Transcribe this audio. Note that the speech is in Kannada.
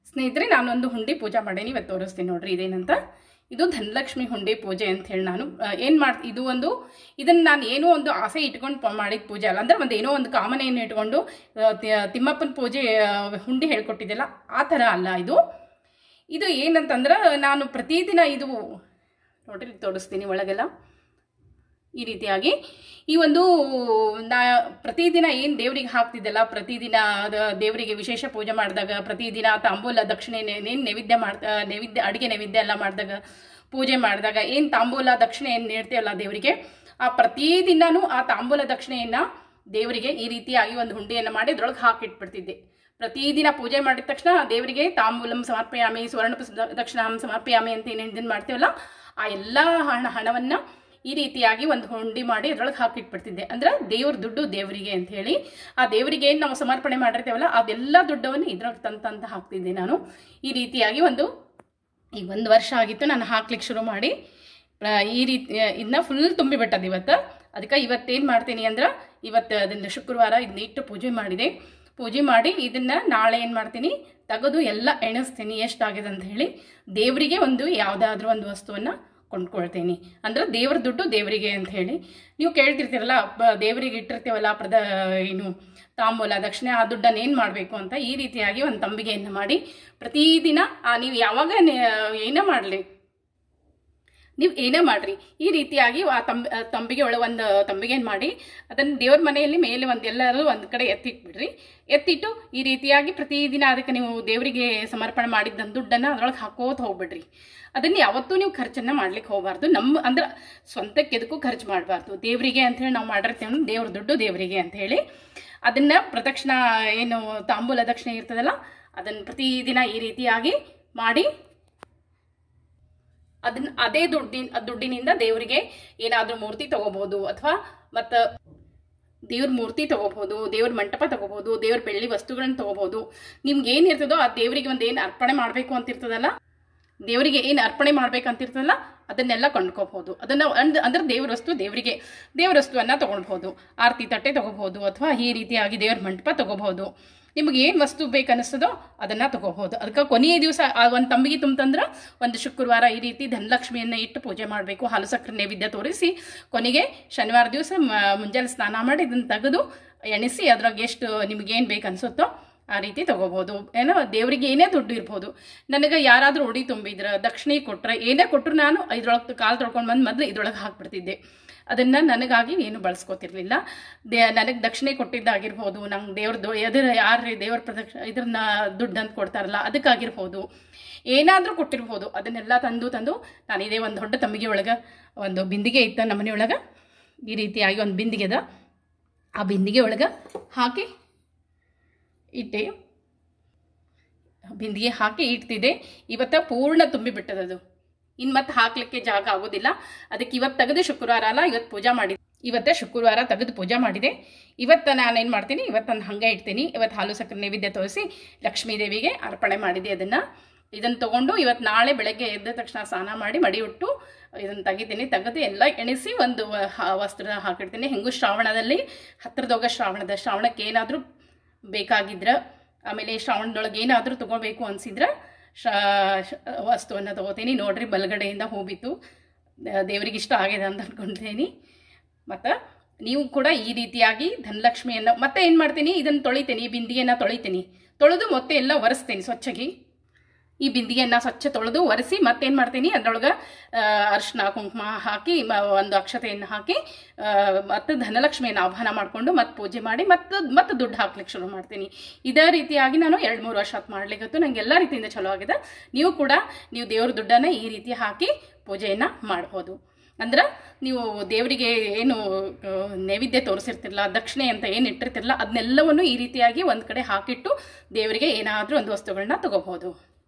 ಸ್ನೇಹಿತರೆ ನಾನೊಂದು ಹುಂಡಿ ಪೂಜೆ ಮಾಡೀನಿ ಇವತ್ತು ತೋರಿಸ್ತೀನಿ ನೋಡ್ರಿ ಇದೇನಂತ ಇದು ಧನಲಕ್ಷ್ಮಿ ಹುಂಡಿ ಪೂಜೆ ಅಂತ ಹೇಳಿ ನಾನು ಏನು ಮಾಡ್ ಇದು ಒಂದು ಇದನ್ನು ನಾನು ಏನೋ ಒಂದು ಆಸೆ ಇಟ್ಕೊಂಡು ಪ- ಮಾಡಿದ ಪೂಜೆ ಅಲ್ಲ ಅಂದ್ರೆ ಒಂದು ಏನೋ ಒಂದು ಕಾಮನೆಯನ್ನು ಇಟ್ಕೊಂಡು ಆ, ತಿ- ತಿಮ್ಮಪ್ಪನ ಪೂಜೆ ಆ, ಹುಂಡಿ ಹೇಳ್ಕೊಟ್ಟಿದ್ದೆಲ್ಲ ಆ ಥರ ಅಲ್ಲ ಇದು ಇದು ಏನಂತಂದ್ರೆ ನಾನು ಪ್ರತಿದಿನ ಇದು ನೋಡ್ರಿ ತೋರಿಸ್ತೀನಿ ಒಳಗೆಲ್ಲ ಈ ರೀತಿಯಾಗಿ ಈ ಒಂದು ನಾ ಪ್ರತಿದಿನ ಏನು ದೇವರಿಗೆ ಹಾಕ್ತಿದ್ದೆಲ್ಲ ಪ್ರತಿದಿನ ಅದ ದೇವರಿಗೆ ವಿಶೇಷ ಪೂಜೆ ಮಾಡಿದಾಗ ಪ್ರತಿದಿನ ತಾಂಬೂಲ ದಕ್ಷಿಣೆ ಏನು ನೈವೇದ್ಯ ಮಾಡ್ತಾ ನೈವೇದ್ಯ ಅಡುಗೆ ನೈವೇದ್ಯ ಎಲ್ಲ ಮಾಡಿದಾಗ ಪೂಜೆ ಮಾಡಿದಾಗ ಏನು ತಾಂಬೂಲ ದಕ್ಷಿಣೆ ಏನು ನೀಡ್ತೀವಲ್ಲ ದೇವರಿಗೆ ಆ ಪ್ರತಿದಿನನೂ ಆ ತಾಂಬೂಲ ದಕ್ಷಿಣೆಯನ್ನು ದೇವರಿಗೆ ಈ ರೀತಿಯಾಗಿ ಒಂದು ಹುಂಡಿಯನ್ನು ಮಾಡಿ ಅದ್ರೊಳಗೆ ಹಾಕಿಟ್ಬಿಡ್ತಿದ್ದೆ ಪ್ರತಿದಿನ ಪೂಜೆ ಮಾಡಿದ ತಕ್ಷಣ ದೇವರಿಗೆ ತಾಂಬೂಲಂ ಸಮರ್ಪಯಾಮಿ ಸುವರ್ಣ ದಕ್ಷಿಣಾಂ ಸಮರ್ಪಯಾಮಿ ಅಂತ ಏನೇನು ಇದನ್ನು ಮಾಡ್ತೀವಲ್ಲ ಆ ಎಲ್ಲ ಹಣ ಹಣವನ್ನು ಈ ರೀತಿಯಾಗಿ ಒಂದು ಹುಂಡಿ ಮಾಡಿ ಅದ್ರೊಳಗೆ ಹಾಕಿಟ್ಬಿಡ್ತಿದ್ದೆ ಅಂದ್ರೆ ದೇವ್ರ ದುಡ್ಡು ದೇವರಿಗೆ ಅಂತ ಹೇಳಿ ಆ ದೇವರಿಗೆ ಏನು ನಾವು ಸಮರ್ಪಣೆ ಮಾಡಿರ್ತೀವಲ್ಲ ಅದೆಲ್ಲ ದುಡ್ಡವನ್ನು ಇದ್ರೊಳಗೆ ತಂದು ತಂದು ಹಾಕ್ತಿದ್ದೆ ನಾನು ಈ ರೀತಿಯಾಗಿ ಒಂದು ಈಗ ಒಂದು ವರ್ಷ ಆಗಿತ್ತು ನಾನು ಹಾಕ್ಲಿಕ್ಕೆ ಶುರು ಮಾಡಿ ಆ, ಈ ರೀತಿ ಇದನ್ನ ಫುಲ್ ತುಂಬಿಬಿಟ್ಟದ ಇವತ್ತು ಅದಕ್ಕೆ ಇವತ್ತೇನು ಮಾಡ್ತೀನಿ ಅಂದ್ರೆ ಇವತ್ತು ಅದನ್ನು ಶುಕ್ರವಾರ ಇದನ್ನ ಇಟ್ಟು ಪೂಜೆ ಮಾಡಿದೆ ಪೂಜೆ ಮಾಡಿ ಇದನ್ನು ನಾಳೆ ಏನು ಮಾಡ್ತೀನಿ ತೆಗೆದು ಎಲ್ಲ ಎಣಿಸ್ತೀನಿ ಎಷ್ಟಾಗಿದೆ ಅಂತ ಹೇಳಿ ದೇವರಿಗೆ ಒಂದು ಯಾವುದಾದ್ರೂ ಒಂದು ವಸ್ತುವನ್ನು ಕೊಂಡ್ಕೊಳ್ತೀನಿ ಅಂದ್ರೆ ದೇವ್ರ ದುಡ್ಡು ದೇವರಿಗೆ ಅಂತ ಹೇಳಿ ನೀವು ಕೇಳ್ತಿರ್ತೀರಲ್ಲ ಬ- ದೇವರಿಗೆ ಇಟ್ಟಿರ್ತೀವಲ್ಲ ಪ್ರದ ಏನು ತಾಂಬೂಲ ದಕ್ಷಿಣೆ ಆ ದುಡ್ಡನ್ನು ಏನು ಮಾಡಬೇಕು ಅಂತ ಈ ರೀತಿಯಾಗಿ ಒಂದು ತಂಬಿಗೆಯನ್ನು ಮಾಡಿ ಪ್ರತಿದಿನ ಆ, ನೀವು ಯಾವಾಗ ನೆ- ಏನೇ ಮಾಡಲಿ ನೀವು ಏನೇ ಮಾಡ್ರಿ ಈ ರೀತಿಯಾಗಿ ಆ ತಂಬ ಆ ತಂಬಿಗೆ ಒಳಗೆ ಒಂದು ತಂಬಿಗೆಯನ್ನು ಮಾಡಿ ಅದನ್ನು ದೇವ್ರ ಮನೆಯಲ್ಲಿ ಮೇಲೆ ಒಂದು ಎಲ್ಲರೂ ಒಂದು ಕಡೆ ಎತ್ತಿಟ್ಬಿಡ್ರಿ ಎತ್ತಿಟ್ಟು ಈ ರೀತಿಯಾಗಿ ಪ್ರತಿದಿನ ಅದಕ್ಕೆ ನೀವು ದೇವರಿಗೆ ಸಮರ್ಪಣೆ ಮಾಡಿದ್ದ ದುಡ್ಡನ್ನು ಅದ್ರೊಳಗೆ ಹಾಕೋತ ಹೋಗ್ಬಿಡ್ರಿ ಅದನ್ನು ಯಾವತ್ತೂ ನೀವು ಖರ್ಚನ್ನು ಮಾಡ್ಲಿಕ್ಕೆ ಹೋಗಬಾರ್ದು ನಮ್ಮ ಅಂದ್ರೆ ಸ್ವಂತಕ್ಕೆ ಎದಕ್ಕೂ ಖರ್ಚು ಮಾಡಬಾರ್ದು ದೇವರಿಗೆ ಅಂಥೇಳಿ ನಾವು ಮಾಡಿರ್ತೀವಿ ದೇವ್ರ ದುಡ್ಡು ದೇವರಿಗೆ ಅಂತ ಹೇಳಿ ಅದನ್ನು ಪ್ರದಕ್ಷಿಣ ಏನು ತಾಂಬೂಲ ದಕ್ಷಿಣೆ ಇರ್ತದಲ್ಲ ಅದನ್ನು ಪ್ರತಿದಿನ ಈ ರೀತಿಯಾಗಿ ಮಾಡಿ ಅದನ್ನ ಅದೇ ದುಡ್ಡಿನ ದುಡ್ಡಿನಿಂದ ದೇವರಿಗೆ ಏನಾದರೂ ಮೂರ್ತಿ ತಗೋಬಹುದು ಅಥವಾ ಮತ್ತು ದೇವ್ರ ಮೂರ್ತಿ ತಗೋಬಹುದು ದೇವ್ರ ಮಂಟಪ ತಗೋಬಹುದು ದೇವ್ರ ಬೆಳ್ಳಿ ವಸ್ತುಗಳನ್ನ ತಗೋಬಹುದು ನಿಮ್ಗೆ ಏನಿರ್ತದೋ ಆ ದೇವರಿಗೆ ಒಂದು ಏನು ಅರ್ಪಣೆ ಮಾಡಬೇಕು ಅಂತಿರ್ತದಲ್ಲ ದೇವರಿಗೆ ಏನು ಅರ್ಪಣೆ ಮಾಡ್ಬೇಕಂತಿರ್ತದಲ್ಲ ಅದನ್ನೆಲ್ಲ ಕೊಂಡ್ಕೋಬಹುದು ಅದನ್ನು ಅಂದ್ ಅಂದ್ರೆ ದೇವ್ರ ವಸ್ತು ದೇವರಿಗೆ ದೇವ್ರ ವಸ್ತುವನ್ನು ತೊಗೊಳ್ಬೋದು ಆರತಿ ತಟ್ಟೆ ತಗೋಬಹುದು ಅಥವಾ ಈ ರೀತಿಯಾಗಿ ದೇವ್ರ ಮಂಟಪ ತಗೋಬಹುದು ನಿಮಗೆ ಏನು ವಸ್ತು ಬೇಕು ಅನ್ನಿಸ್ತದೋ ಅದನ್ನು ತಗೋಬಹುದು ಅದಕ್ಕೆ ಕೊನೆಯ ದಿವಸ ಆ ಒಂದು ತಂಬಿಗೆ ತುಂಬಂದ್ರೆ ಒಂದು ಶುಕ್ರವಾರ ಈ ರೀತಿ ಧನಲಕ್ಷ್ಮಿಯನ್ನು ಇಟ್ಟು ಪೂಜೆ ಮಾಡಬೇಕು ಹಾಲು ಸಕ್ಕರೆ ನೈವೇದ್ಯ ತೋರಿಸಿ ಕೊನೆಗೆ ಶನಿವಾರ ದಿವಸ ಮುಂಜಾನೆ ಸ್ನಾನ ಮಾಡಿ ಇದನ್ನು ತೆಗೆದು ಎಣಿಸಿ ಅದ್ರಾಗ ಎಷ್ಟು ನಿಮ್ಗೇನು ಬೇಕು ಅನಿಸುತ್ತೋ ಆ ರೀತಿ ತಗೋಬೋದು ಏನೋ ದೇವರಿಗೆ ಏನೇ ದುಡ್ಡು ಇರ್ಬೋದು ನನಗೆ ಯಾರಾದರೂ ಉಡಿ ತುಂಬಿದ್ರೆ ದಕ್ಷಿಣೆ ಕೊಟ್ಟರೆ ಏನೇ ಕೊಟ್ಟರು ನಾನು ಇದ್ರೊಳಗೆ ಕಾಲು ತೊಳ್ಕೊಂಡು ಬಂದು ಮೊದಲು ಇದ್ರೊಳಗೆ ಹಾಕ್ಬಿಡ್ತಿದ್ದೆ ಅದನ್ನು ನನಗಾಗಿ ಏನು ಬಳಸ್ಕೋತಿರ್ಲಿಲ್ಲ ದೇ ನನಗೆ ದಕ್ಷಿಣೆ ಕೊಟ್ಟಿದ್ದಾಗಿರ್ಬೋದು ನಂಗೆ ದೇವ್ರದ್ದು ಎದುರು ಯಾರು ದೇವ್ರ ಪ್ರದಕ್ಷ ಇದ್ರನ್ನ ದುಡ್ಡು ಅಂತ ಕೊಡ್ತಾರಲ್ಲ ಅದಕ್ಕಾಗಿರ್ಬೋದು ಏನಾದರೂ ಕೊಟ್ಟಿರ್ಬೋದು ಅದನ್ನೆಲ್ಲ ತಂದು ತಂದು ನಾನು ಇದೇ ಒಂದು ದೊಡ್ಡ ತಮ್ಮಿಗೆ ಒಳಗೆ ಒಂದು ಬಿಂದಿಗೆ ಇತ್ತು ನಮ್ಮ ಮನೆಯೊಳಗೆ ಈ ರೀತಿಯಾಗಿ ಒಂದು ಬಿಂದಿಗೆ ಅದ ಆ ಬಿಂದಿಗೆ ಒಳಗೆ ಹಾಕಿ ಇಟ್ಟೆ ಬಿಂದಿಗೆ ಹಾಕಿ ಇಡ್ತಿದ್ದೆ ಇವತ್ತ ಪೂರ್ಣ ತುಂಬಿಬಿಟ್ಟದ ಅದು ಇನ್ನು ಮತ್ತೆ ಹಾಕ್ಲಿಕ್ಕೆ ಜಾಗ ಆಗೋದಿಲ್ಲ ಅದಕ್ಕೆ ಇವತ್ತು ತೆಗೆದು ಶುಕ್ರವಾರ ಅಲ್ಲ ಇವತ್ತು ಪೂಜಾ ಮಾಡಿ ಇವತ್ತೇ ಶುಕ್ರವಾರ ತೆಗೆದು ಪೂಜಾ ಮಾಡಿದೆ ಇವತ್ತು ನಾನೇನು ಮಾಡ್ತೀನಿ ಇವತ್ತನ್ನು ಹಂಗೆ ಇಡ್ತೀನಿ ಇವತ್ತು ಹಾಲು ಸಕ್ಕರೆ ನೈವೇದ್ಯ ತೋರಿಸಿ ಲಕ್ಷ್ಮೀ ದೇವಿಗೆ ಅರ್ಪಣೆ ಮಾಡಿದೆ ಅದನ್ನು ಇದನ್ನು ತೊಗೊಂಡು ಇವತ್ತು ನಾಳೆ ಬೆಳಗ್ಗೆ ಎದ್ದ ತಕ್ಷಣ ಸ್ನಾನ ಮಾಡಿ ಮಡಿ ಉಟ್ಟು ಇದನ್ನು ತೆಗಿತೀನಿ ತೆಗೆದು ಎಲ್ಲ ಎಣಿಸಿ ಒಂದು ಹ- ವಸ್ತ್ರ ಹಾಕಿಡ್ತೀನಿ ಹೆಂಗೂ ಶ್ರಾವಣದಲ್ಲಿ ಹತ್ತಿರದೋಗ ಶ್ರಾವಣದ ಶ್ರಾವಣಕ್ಕೆ ಏನಾದರೂ ಬೇಕಾಗಿದ್ರೆ ಆಮೇಲೆ ಶ್ರಾವಣದೊಳಗೆ ಏನಾದರೂ ತೊಗೋಬೇಕು ಅನಿಸಿದ್ರೆ ಶ ವಸ್ತುವನ್ನು ತೊಗೋತೀನಿ ನೋಡ್ರಿ ಬಲಗಡೆಯಿಂದ ಹೂ ಬಿತ್ತು ದ- ದೇವ್ರಿಗೆ ಇಷ್ಟ ಆಗಿದೆ ಅಂತ ಅಂದ್ಕೊಂಡಿದ್ದೀನಿ ಮತ್ತು ನೀವು ಕೂಡ ಈ ರೀತಿಯಾಗಿ ಧನಲಕ್ಷ್ಮಿಯನ್ನು ಮತ್ತೆ ಏನು ಮಾಡ್ತೀನಿ ಇದನ್ನು ತೊಳಿತೀನಿ ಈ ಬಿಂದಿಗೆಯನ್ನು ತೊಳಿತೀನಿ ತೊಳೆದು ಮತ್ತೆ ಎಲ್ಲ ಒರೆಸ್ತೀನಿ ಸ್ವಚ್ಛಗೆ ಈ ಬಿಂದಿಗೆಯನ್ನು ಸ್ವಚ್ಛ ತೊಳೆದು ಒರೆಸಿ ಮತ್ತೇನು ಮಾಡ್ತೀನಿ ಅದರೊಳಗೆ ಅರಿಶಿನ ಕುಂಕುಮ ಹಾಕಿ ಮ- ಒಂದು ಅಕ್ಷತೆಯನ್ನು ಹಾಕಿ ಆ, ಮತ್ತು ಧನಲಕ್ಷ್ಮಿಯನ್ನು ಆಹ್ವಾನ ಮಾಡಿಕೊಂಡು ಮತ್ತೆ ಪೂಜೆ ಮಾಡಿ ಮತ್ತು ಮತ್ತೆ ದುಡ್ಡು ಹಾಕ್ಲಿಕ್ಕೆ ಶುರು ಮಾಡ್ತೀನಿ ಇದೇ ರೀತಿಯಾಗಿ ನಾನು ಎರಡು ಮೂರು ವರ್ಷ ಆತ್ ಮಾಡ್ಲಿಕ್ಕತ್ತು ನಂಗೆ ಎಲ್ಲ ರೀತಿಯಿಂದ ಚಲೋ ಆಗಿದೆ ನೀವು ಕೂಡ ನೀವು ದೇವ್ರ ದುಡ್ಡನ್ನು ಈ ರೀತಿ ಹಾಕಿ ಪೂಜೆಯನ್ನು ಮಾಡ್ಬೋದು ಅಂದ್ರೆ ನೀವು ದೇವರಿಗೆ ಏನು ಆ, ನೈವೇದ್ಯ ತೋರಿಸಿರ್ತಿರಲ್ಲ ದಕ್ಷಿಣೆ ಅಂತ ಏನು ಇಟ್ಟಿರ್ತಿರಲ್ಲ ಅದನ್ನೆಲ್ಲವನ್ನು ಈ ರೀತಿಯಾಗಿ ಒಂದು ಕಡೆ ಹಾಕಿಟ್ಟು ದೇವರಿಗೆ ಏನಾದರೂ ಒಂದು ವಸ್ತುಗಳನ್ನ ತಗೋಬಹುದು